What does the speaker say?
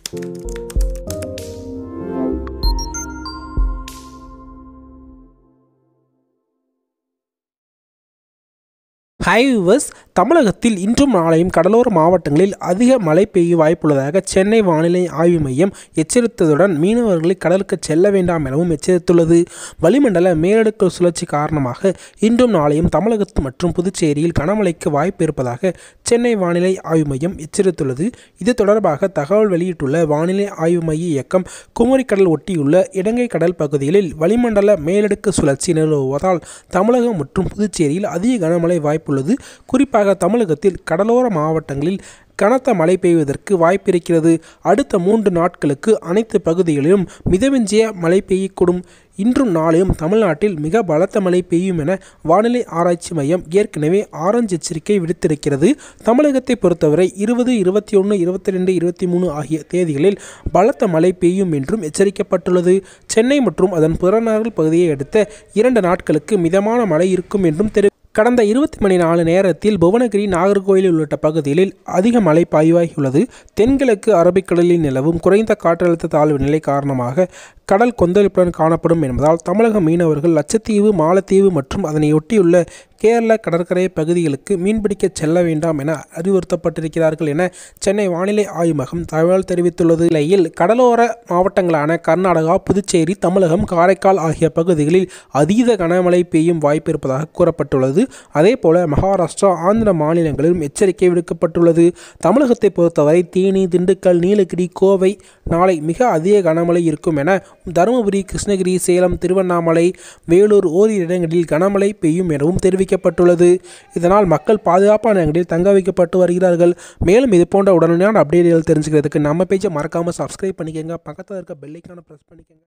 high viewers தமிழகத்தில் இன்றும் நாளையும் கடலோர மாவட்டங்களில் அதிக மழை பெய்ய வாய்ப்புள்ளதாக சென்னை வானிலை ஆய்வு மையம் எச்சரித்ததுடன் மீனவர்களை கடலுக்கு செல்ல வேண்டாம் எனவும் எச்சரித்துள்ளது வளிமண்டல மேலடுக்கு சுழற்சி காரணமாக இன்றும் நாளையும் தமிழகத்து மற்றும் புதுச்சேரியில் கனமழைக்கு வாய்ப்பு இருப்பதாக சென்னை வானிலை ஆய்வு மையம் எச்சரித்துள்ளது இது தொடர்பாக தகவல் வெளியிட்டுள்ள வானிலை ஆய்வு மைய இயக்கம் குமரிக்கடல் ஒட்டியுள்ள இலங்கை கடல் பகுதிகளில் வளிமண்டல மேலடுக்கு சுழற்சி நிலவுவதால் தமிழகம் மற்றும் புதுச்சேரியில் அதிக கனமழை வாய்ப்புள்ளது குறிப்பாக தமிழகத்தில் கடலோர மாவட்டங்களில் கனத்த மழை பெய்வதற்கு வாய்ப்பிருக்கிறது அடுத்த மூன்று நாட்களுக்கு அனைத்து பகுதிகளிலும் மிதமிஞ்சிய மழை பெய்யக்கூடும் இன்றும் நாளையும் தமிழ்நாட்டில் மிக பலத்த மழை பெய்யும் என வானிலை ஆராய்ச்சி மையம் ஏற்கனவே ஆரஞ்சு எச்சரிக்கை விடுத்திருக்கிறது தமிழகத்தை பொறுத்தவரை இருபது இருபத்தி ஒன்று இருபத்தி ரெண்டு இருபத்தி மூணு ஆகிய தேதிகளில் பலத்த மழை பெய்யும் என்றும் எச்சரிக்கப்பட்டுள்ளது சென்னை மற்றும் அதன் புறநகர் பகுதியை அடுத்த இரண்டு நாட்களுக்கு மிதமான மழை இருக்கும் என்றும் தெரி கடந்த இருபத்தி மணி நாலு நேரத்தில் புவனகிரி நாகர்கோயில் உள்ளிட்ட பகுதிகளில் அதிக மழை பாய்வாகியுள்ளது தென்கிழக்கு அரபிக்கடலில் நிலவும் குறைந்த காற்றழுத்த தாழ்வு நிலை காரணமாக கடல் கொந்தளிப்புடன் காணப்படும் என்பதால் தமிழக மீனவர்கள் லட்சத்தீவு மாலத்தீவு மற்றும் அதனையொட்டியுள்ள கேரள கடற்கரை பகுதிகளுக்கு மீன்பிடிக்க செல்ல வேண்டாம் என அறிவுறுத்தப்பட்டிருக்கிறார்கள் என சென்னை வானிலை ஆய்வகம் தகவல் தெரிவித்துள்ளது நிலையில் கடலோர மாவட்டங்களான கர்நாடகா புதுச்சேரி தமிழகம் காரைக்கால் ஆகிய பகுதிகளில் அதீத கனமழை பெய்யும் வாய்ப்பு இருப்பதாக கூறப்பட்டுள்ளது அதேபோல மகாராஷ்டிரா ஆந்திர மாநிலங்களிலும் எச்சரிக்கை விடுக்கப்பட்டுள்ளது தமிழகத்தை பொறுத்தவரை தேனி திண்டுக்கல் நீலகிரி கோவை நாளை மிக அதிக கனமழை இருக்கும் என தருமபுரி கிருஷ்ணகிரி சேலம் திருவண்ணாமலை வேலூர் ஓரிரு இடங்களில் கனமழை பெய்யும் எனவும் தெரிவிக்கப்பட்டுள்ளது இதனால் மக்கள் பாதுகாப்பான இடங்களில் தங்க வைக்கப்பட்டு வருகிறார்கள் மேலும் இது போன்ற உடனடியான அப்டேட்டுகள் தெரிஞ்சுக்கிறதுக்கு நம்ம பேஜை மறக்காமல் சப்ஸ்கிரைப் பண்ணிக்கோங்க பக்கத்தில் இருக்க பெல்லைக்கான ப்ரெஸ் பண்ணிக்கோங்க